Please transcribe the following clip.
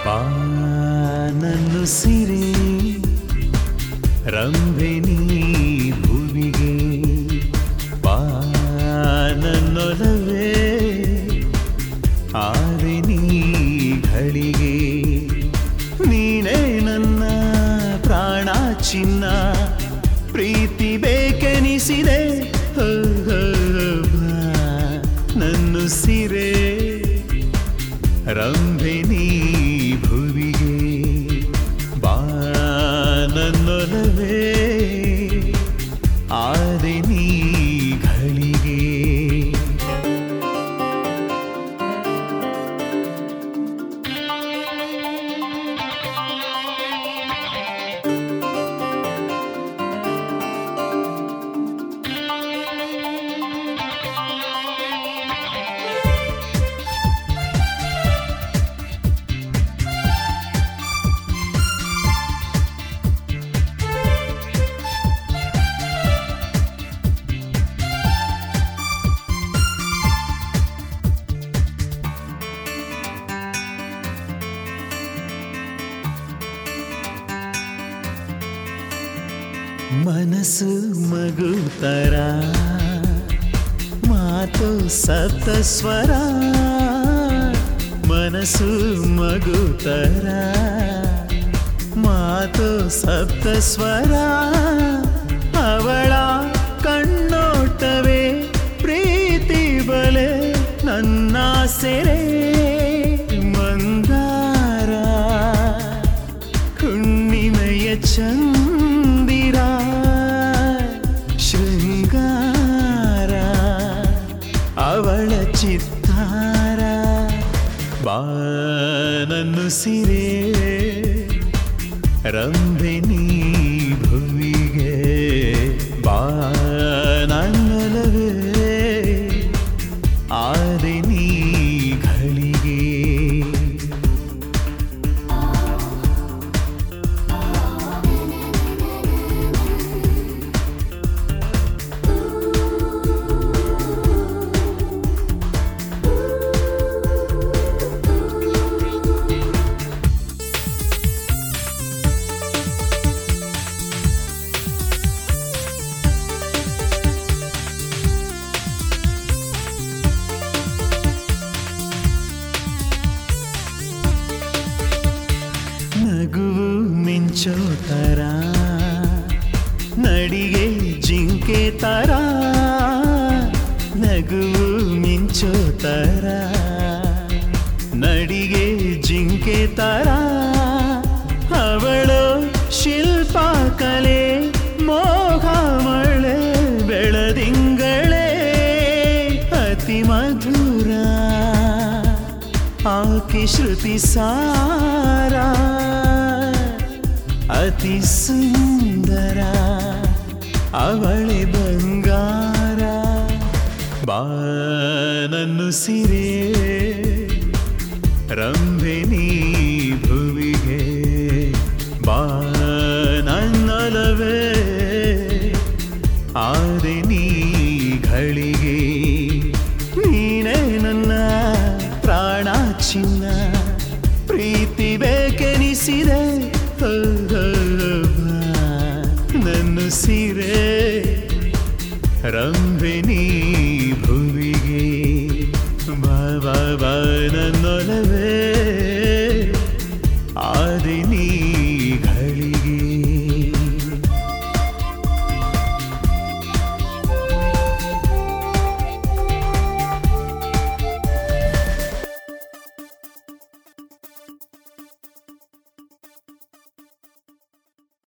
ಬಾ ನನ್ನು ಸಿರಿ ರಂಭಿನಿ ಭುವಿಗೆ ಬಾ ನನ್ನೊಲವೇ ಆದೆ ನೀ ಘಳಿಗೆ ನೀನೇ ನನ್ನ ಪ್ರಾಣ ಚಿನ್ನ ಪ್ರೀತಿ ಬೇಕೆನಿಸಿದೆ ಹೋ, ಹೋ, ಬಾ ನನ್ನು ಸಿರೆ ರಂಭಿನಿ ಭುವಿಗೆ ಬಾ ನನ್ನೊಲವೇ ಆದೆ ನೀ ಘಳಿಗೆ ಮನಸ್ಸು ಮಗು ತರ ಮಾತು ಸಪ್ತ ಸ್ವರ ಮನಸ್ಸು ಮಗು ತರ ಮಾತು ಸಪ್ತ ಸ್ವರ ಅವಳ ಕಣ್ಣೋಟವೇ ಪ್ರೀತಿ ಬಲೆ ನನ್ನ ಸೆರೆ ಮಂದಾರ ಹುಣ್ಣಿಮೆಯ ಚಂದಿರ ಶೃಂಗಾರ ಅವಳ ಚಿತ್ತಾರ ಬಾನನ್ನು ಸಿರೆ ರಂಭಿನಿ ಭುವಿಗೆ ಬಾನಲ್ಲವೇ ಆದೆ ನೀ ಘಳಿಗೆ ನಗುವು ಮಿಂಚೋ ತರ ನಡಿಗೆ ಜಿಂಕೆ ತರ ನಗುವು ಮಿಂಚೋ ತರ ನಡಿಗೆ ಜಿಂಕೆ ತರ ಅವಳು ಶಿಲ್ಪ ಕಲೆ ಮೋಹ ಮಳೆ ಬೆಳದಿಂಗಳೇ ಅತಿ ಮಧುರ ಆಕೆ ಶ್ರುತಿ ಸಾರ ಅತಿ ಸುಂದರ ಅವಳೆ ಬಂಗಾರ ಬಾನನ್ನು ಸಿರೆ ರಂಭಿನಿ ಭುವಿಗೆ ಬಾನನ್ನಲವೇ ಆದೆ ನೀ ಘಳಿಗೆ ನೀನೇ ನನ್ನ ಪ್ರಾಣ ಚಿನ್ನ ಪ್ರೀತಿ ಬೇಕೆನಿಸಿದೆ ಹೋ, ಹೋ, ಬಾ, ನನ್ನ ಸಿರೆ ರಂಭಿನಿ ಭೂ